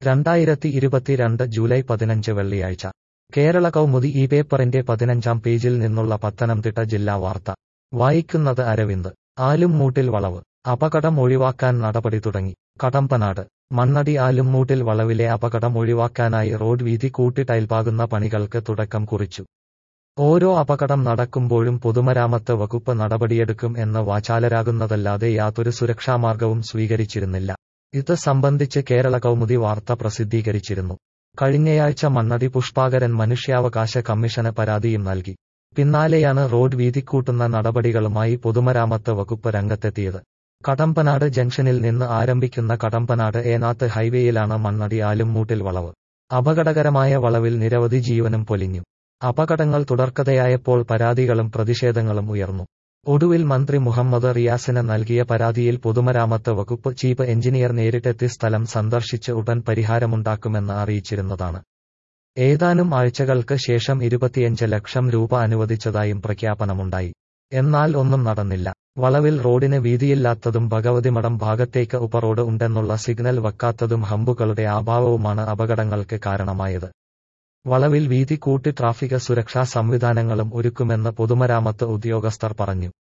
രണ്ടായിരത്തി ഇരുപത്തിരണ്ട് ജൂലൈ പതിനഞ്ച് വെള്ളിയാഴ്ച കേരള കൗമുദി ഈ പേപ്പറിന്റെ പതിനഞ്ചാം പേജിൽ നിന്നുള്ള പത്തനംതിട്ട ജില്ലാ വാർത്ത വായിക്കുന്നത് അരവിന്ദ് ആലുംമൂട്ടിൽ വളവ് അപകടം ഒഴിവാക്കാൻ നടപടി തുടങ്ങി കടമ്പനാട് മണ്ണടി ആലുംമൂട്ടിൽ വളവിലെ അപകടം ഒഴിവാക്കാനായി റോഡ് വീതി കൂട്ടി ടൈൽപാകുന്ന പണികൾക്ക് തുടക്കം കുറിച്ചു ഓരോ അപകടം നടക്കുമ്പോഴും പൊതുമരാമത്ത് വകുപ്പ് നടപടിയെടുക്കും എന്ന് വാചാലരാകുന്നതല്ലാതെ യാതൊരു സുരക്ഷാമാർഗവും സ്വീകരിച്ചിരുന്നില്ല ഇത് സംബന്ധിച്ച് കേരള കൗമുദി വാർത്ത പ്രസിദ്ധീകരിച്ചിരുന്നു കഴിഞ്ഞയാഴ്ച മണ്ണടി പുഷ്പാകരൻ മനുഷ്യാവകാശ കമ്മീഷന് പരാതിയും നൽകി പിന്നാലെയാണ് റോഡ് വീതിക്കൂട്ടുന്ന നടപടികളുമായി പൊതുമരാമത്ത് വകുപ്പ് രംഗത്തെത്തിയത് കടമ്പനാട് ജംഗ്ഷനിൽ നിന്ന് ആരംഭിക്കുന്ന കടമ്പനാട് ഏനാത്ത് ഹൈവേയിലാണ് മണ്ണടി ആലുംമൂട്ടിൽ വളവ് അപകടകരമായ വളവിൽ നിരവധി ജീവനും പൊലിഞ്ഞു അപകടങ്ങൾ തുടർക്കഥയായപ്പോൾ പരാതികളും പ്രതിഷേധങ്ങളും ഉയർന്നു ഒടുവിൽ മന്ത്രി മുഹമ്മദ് റിയാസിന് നൽകിയ പരാതിയിൽ പൊതുമരാമത്ത് വകുപ്പ് ചീഫ് എഞ്ചിനീയർ നേരിട്ടെത്തി സ്ഥലം സന്ദർശിച്ച് ഉടൻ പരിഹാരമുണ്ടാക്കുമെന്ന് അറിയിച്ചിരുന്നതാണ് ഏതാനും ആഴ്ചകൾക്ക് ശേഷം ഇരുപത്തിയഞ്ച് ലക്ഷം രൂപ അനുവദിച്ചതായും പ്രഖ്യാപനമുണ്ടായി എന്നാൽ ഒന്നും നടന്നില്ല വളവിൽ റോഡിന് വീതിയില്ലാത്തതും ഭഗവതിമഠം ഭാഗത്തേക്ക് ഉപറോഡ് ഉണ്ടെന്നുള്ള സിഗ്നൽ വക്കാത്തതും ഹമ്പുകളുടെ അഭാവവുമാണ് അപകടങ്ങൾക്ക് കാരണമായത് വളവിൽ വീതി കൂട്ടി ട്രാഫിക് സുരക്ഷാ സംവിധാനങ്ങളും ഒരുക്കുമെന്ന് പൊതുമരാമത്ത് ഉദ്യോഗസ്ഥർ പറഞ്ഞു